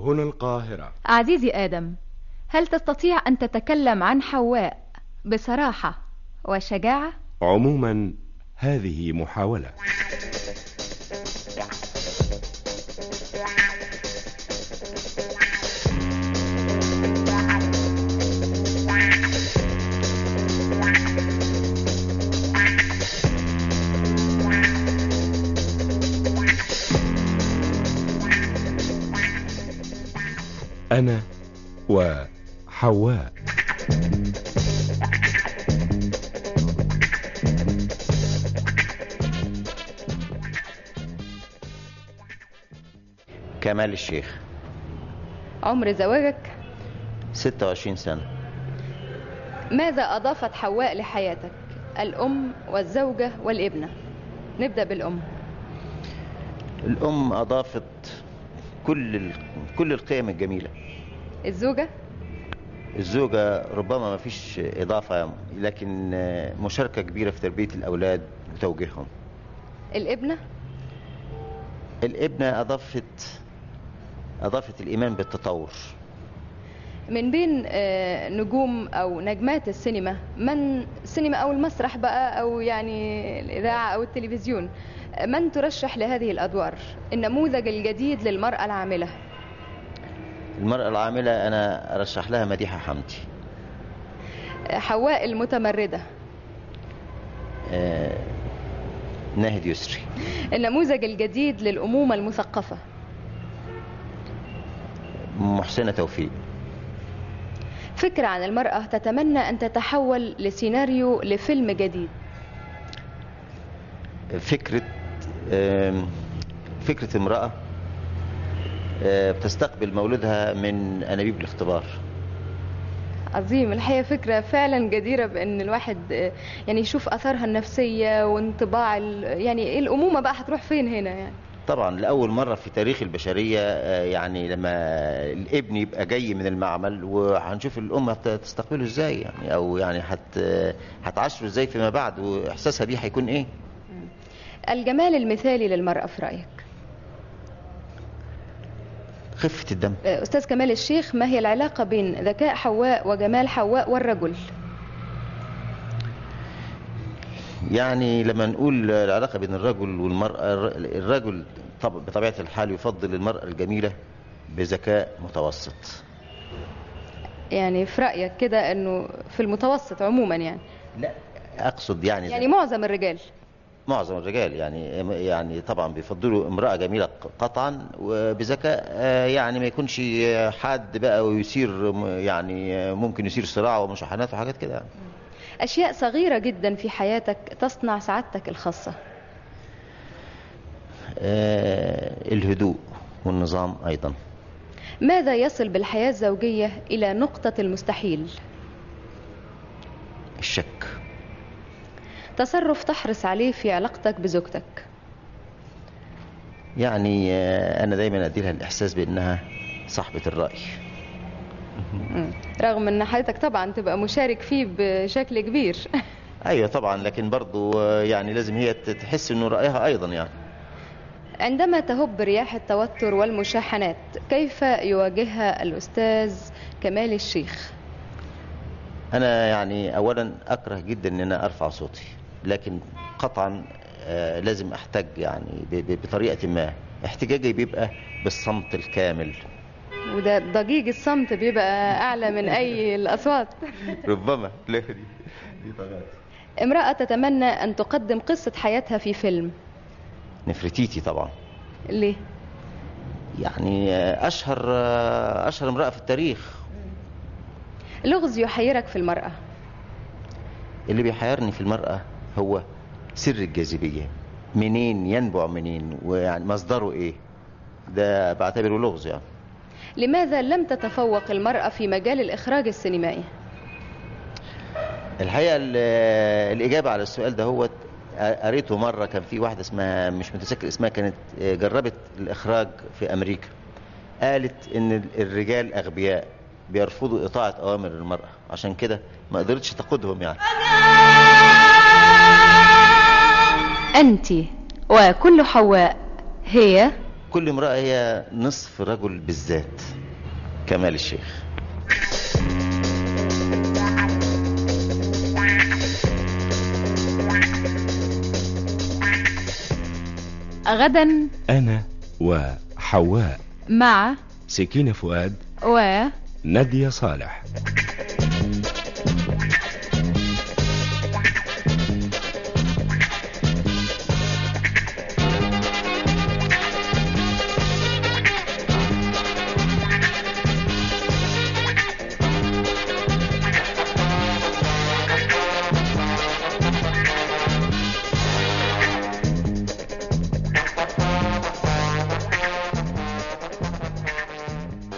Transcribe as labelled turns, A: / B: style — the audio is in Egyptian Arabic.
A: هنا القاهرة
B: عزيزي آدم هل تستطيع أن تتكلم عن حواء بصراحة وشجاعة؟
A: عموما هذه محاولة أنا وحواء
C: كمال الشيخ
B: عمر زواجك
C: 26 سنة
B: ماذا أضافت حواء لحياتك؟ الأم والزوجة والابنة نبدأ بالأم
C: الأم أضافت كل ال... كل القيم الجميلة
B: الزوجة
C: الزوجة ربما ما فيش إضافة لكن مشاركة كبيرة في تربية الأولاد وتوجيههم
B: الابنة
C: الابنة أضافت أضافت الإيمان بالتطور
B: من بين آه، نجوم أو نجمات السينما من السينما أو المسرح بقى أو يعني الإذاعة أو التلفزيون من ترشح لهذه الأدوار النموذج الجديد للمرأة العاملة
C: المرأة العاملة أنا أرشح لها مديحة حمدي
B: حواء المتمردة
C: آه، ناهد يسري
B: النموذج الجديد للأمومة المثقفة
C: محسنة توفيق
B: فكرة عن المرأة تتمنى أن تتحول لسيناريو لفيلم جديد
C: فكرة آم، فكرة امرأة آه، بتستقبل مولودها من أنابيب الاختبار
B: عظيم الحقيقة فكرة فعلا جديرة بأن الواحد آه، يعني يشوف أثرها النفسية وانطباع ال- يعني إيه الأمومة بقى هتروح فين هنا يعني
C: طبعا لأول مرة في تاريخ البشرية آه، يعني لما الابن يبقى جاي من المعمل وهنشوف الأم هت- هتستقبله ازاي يعني أو يعني هت هتعاشره ازاي فيما بعد وإحساسها بيه هيكون ايه
B: الجمال المثالي للمرأة في رأيك
C: خفة الدم
B: آه، أستاذ كمال الشيخ ما هي العلاقة بين ذكاء حواء وجمال حواء والرجل
C: يعني لما نقول العلاقة بين الرجل والمرأة الر- الرجل طب بطبيعة الحال يفضل المرأة الجميلة بذكاء متوسط
B: يعني في رأيك كده أنه في المتوسط عموما يعني
C: لا أقصد يعني,
B: يعني معظم الرجال
C: معظم الرجال يعني يعني طبعا بيفضلوا امرأة جميلة قطعا وبذكاء آه، يعني ما يكونش حاد بقى ويثير م- يعني آه، ممكن يثير صراع ومشاحنات وحاجات كده يعني.
B: أشياء صغيرة جدا في حياتك تصنع سعادتك الخاصة
C: آه، الهدوء والنظام أيضا
B: ماذا يصل بالحياة الزوجية إلى نقطة المستحيل
C: الشك
B: تصرف تحرص عليه في علاقتك بزوجتك
C: يعني آه، أنا دايما أدي لها الإحساس بأنها صاحبة الرأي
B: مم. رغم أن حضرتك طبعا تبقى مشارك فيه بشكل كبير
C: أيوة طبعا لكن برضو آه، يعني لازم هي تحس أنه رأيها أيضا يعني
B: عندما تهب رياح التوتر والمشاحنات كيف يواجهها الأستاذ كمال الشيخ
C: أنا يعني أولا أكره جدا أن أنا أرفع صوتي لكن قطعا آه، لازم أحتاج يعني ب- ب- بطريقة ما احتجاجي بيبقى بالصمت الكامل
B: وده ضجيج الصمت بيبقى أعلى من أي الأصوات
C: ربما لا دي دي طبيعتي
B: امرأة تتمنى أن تقدم قصة حياتها في فيلم
C: نفرتيتي طبعا
B: ليه؟
C: يعني آه، أشهر آه، أشهر امرأة في التاريخ
B: لغز يحيرك في المرأة
C: اللي بيحيرني في المرأة هو سر الجاذبية منين ينبع منين ويعني مصدره ايه ده بعتبره لغز يعني
B: لماذا لم تتفوق المرأة في مجال الإخراج السينمائي؟
C: الحقيقة ال- الإجابة على السؤال ده هو قريته مرة كان في واحدة اسمها مش متذكر اسمها كانت جربت الإخراج في أمريكا قالت إن الرجال أغبياء بيرفضوا إطاعة أوامر المرأة عشان كده ما قدرتش تقودهم يعني
B: أنت وكل حواء هي
C: كل امرأة هي نصف رجل بالذات كمال الشيخ
B: غدا
A: أنا وحواء
B: مع
A: سكينة فؤاد
B: و
A: نادية صالح